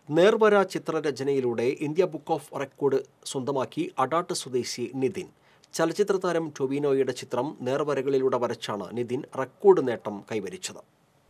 നേർവര ചിത്രരചനയിലൂടെ India book of record സ്വന്തമാക്കി അഡാട്ട് സ്വദേശി നിതിൻ ചലച്ചിത്ര താരം ടൊവിനോയുടെ ചിത്രം നേർവരകളിലൂടെ വരച്ചാണ് നിതിൻ റെക്കോർഡ് നേട്ടം കൈവരിച്ചത്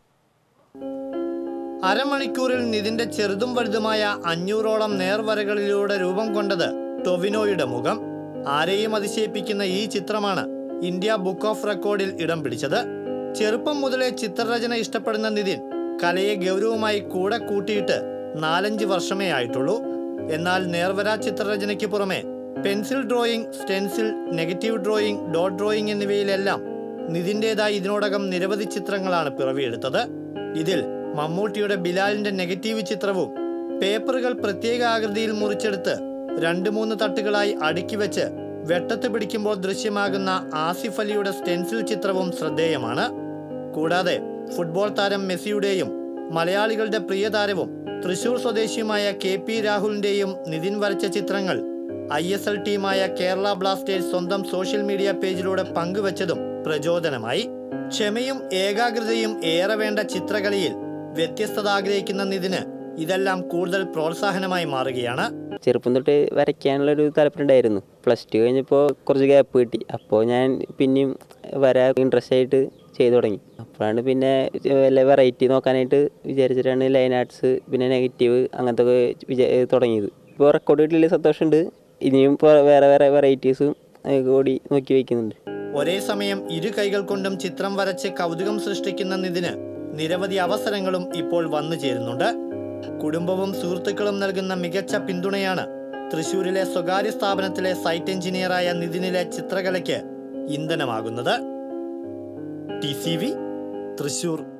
അരമണിക്കൂറിൽ നിതിന്റെ ചെറുതും വലുതുമായ അഞ്ഞൂറോളം നേർവരകളിലൂടെ രൂപം കൊണ്ടത് ടൊവിനോയുടെ മുഖം ആരെയും അതിശയിപ്പിക്കുന്ന ഈ ചിത്രമാണ് ഇന്ത്യ ബുക്ക് ഓഫ് റെക്കോർഡിൽ ഇടം പിടിച്ചത് ചെറുപ്പം മുതലേ ചിത്രരചന ഇഷ്ടപ്പെടുന്ന നിതിൻ കലയെ ഗൗരവമായി കൂടെ കൂട്ടിയിട്ട് നാലഞ്ച് വർഷമേ ആയിട്ടുള്ളൂ എന്നാൽ നേർവര ചിത്രരചനയ്ക്ക് പുറമെ pencil drawing stencil negative drawing dot drawing എന്നിവയിലെല്ലാം നിതിൻ്റെതായി ഇതിനോടകം നിരവധി ചിത്രങ്ങളാണ് പിറവിയെടുത്തത് ഇതിൽ മമ്മൂട്ടിയുടെ ബിലാലിന്റെ നെഗറ്റീവ് ചിത്രവും പേപ്പറുകൾ പ്രത്യേക ആകൃതിയിൽ മുറിച്ചെടുത്ത് രണ്ട് മൂന്ന് തട്ടുകളായി അടുക്കി വെച്ച് വെട്ടത്ത് പിടിക്കുമ്പോൾ ദൃശ്യമാകുന്ന ആസിഫ് അലിയുടെ സ്റ്റെൻസിൽ ചിത്രവും ശ്രദ്ധേയമാണ് കൂടാതെ ഫുട്ബോൾ താരം മെസ്സിയുടെയും മലയാളികളുടെ പ്രിയ താരവും തൃശൂർ സ്വദേശിയുമായ കെ പി രാഹുലിന്റെയും നിതിൻ വരച്ച ചിത്രങ്ങൾ ഐ എസ് എൽ ടീമായ കേരള ബ്ലാസ്റ്റേഴ്സ് സ്വന്തം സോഷ്യൽ മീഡിയ പേജിലൂടെ പങ്കുവച്ചതും പ്രചോദനമായി ക്ഷമയും ഏകാഗ്രതയും ഏറെ വേണ്ട ചിത്രകലയിൽ വ്യത്യസ്തത ആഗ്രഹിക്കുന്ന നിതിന് ഇതെല്ലാം കൂടുതൽ പ്രോത്സാഹനമായി മാറുകയാണ് ചെറുപ്പം തൊട്ട് വരയ്ക്കാനുള്ളൊരു താല്പര്യമുണ്ടായിരുന്നു പ്ലസ് ടു കഴിഞ്ഞപ്പോൾ കുറച്ച് ഗ്യാപ്പ് കിട്ടി അപ്പോൾ ഞാൻ പിന്നെയും വര ഇൻട്രസ്റ്റ് ആയിട്ട് ചെയ്തു തുടങ്ങി അപ്പോഴാണ് പിന്നെ വല്ല വെറൈറ്റി നോക്കാനായിട്ട് വിചാരിച്ചിട്ടാണ് ലൈൻ ആർട്സ് പിന്നെ നെഗറ്റീവ് അങ്ങനത്തെ ഒക്കെ വിചാ തുടങ്ങിയത് ഇപ്പോൾ റെക്കോർഡ് കിട്ടിയതിൽ സന്തോഷമുണ്ട് ഇനിയും ഇപ്പോൾ വേറെ വേറെ വെറൈറ്റീസും കൂടി നോക്കി വയ്ക്കുന്നുണ്ട് ഒരേ സമയം ഇരു കൈകൾ കൊണ്ടും ചിത്രം വരച്ച് കൗതുകം സൃഷ്ടിക്കുന്ന നിതിന് നിരവധി അവസരങ്ങളും ഇപ്പോൾ വന്നു ചേരുന്നുണ്ട് കുടുംബവും സുഹൃത്തുക്കളും നൽകുന്ന മികച്ച പിന്തുണയാണ് തൃശൂരിലെ സ്വകാര്യ സ്ഥാപനത്തിലെ സൈറ്റ് എഞ്ചിനീയറായ നിതിനിലെ ചിത്രകലയ്ക്ക് ഇന്ധനമാകുന്നത് ടി സി വി തൃശൂർ